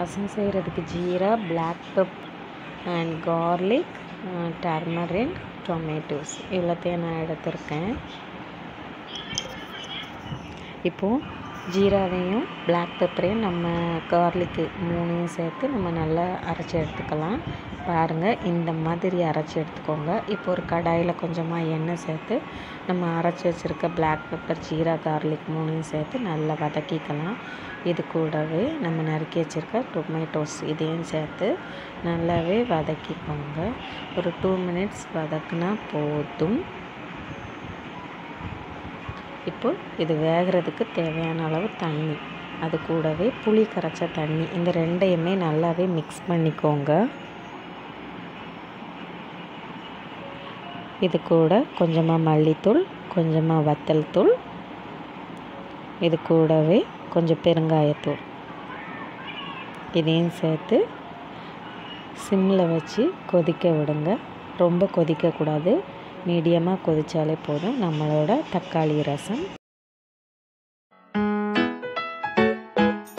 ரசம் செய்கிறதுக்கு jeera black pepper and garlic turmeric tomatoes இவ்வளோத்தையும் நான் எடுத்திருக்கேன் இப்போது ஜீராவையும் பிளாக் பெப்பரையும் நம்ம கார்லிக்கு மூணையும் சேர்த்து நம்ம நல்லா அரைச்சி எடுத்துக்கலாம் பாருங்கள் இந்த மாதிரி அரைச்சி எடுத்துக்கோங்க இப்போ ஒரு கடாயில் கொஞ்சமாக எண்ணெய் சேர்த்து நம்ம அரைச்சி வச்சுருக்க பிளாக் பெப்பர் ஜீரா கார்லிக் மூணையும் சேர்த்து நல்லா வதக்கிக்கலாம் இது கூடவே நம்ம நறுக்கி வச்சுருக்க டொமேட்டோஸ் இதையும் சேர்த்து நல்லாவே வதக்கிக்கோங்க ஒரு டூ மினிட்ஸ் வதக்குனா போதும் இப்போ இது வேகிறதுக்கு தேவையான அளவு தண்ணி அது கூடவே புளி கரைச்ச தண்ணி இந்த ரெண்டையுமே நல்லாவே மிக்ஸ் பண்ணிக்கோங்க இது கூட கொஞ்சமாக மல்லித்தூள் கொஞ்சமாக வத்தல் தூள் இது கூடவே கொஞ்சம் பெருங்காயத்தூள் இதையும் சேர்த்து சிம்மில் வச்சு கொதிக்க விடுங்க ரொம்ப கொதிக்கக்கூடாது மீடியமாக கொதித்தாலே போதும் நம்மளோட தக்காளி ரசம்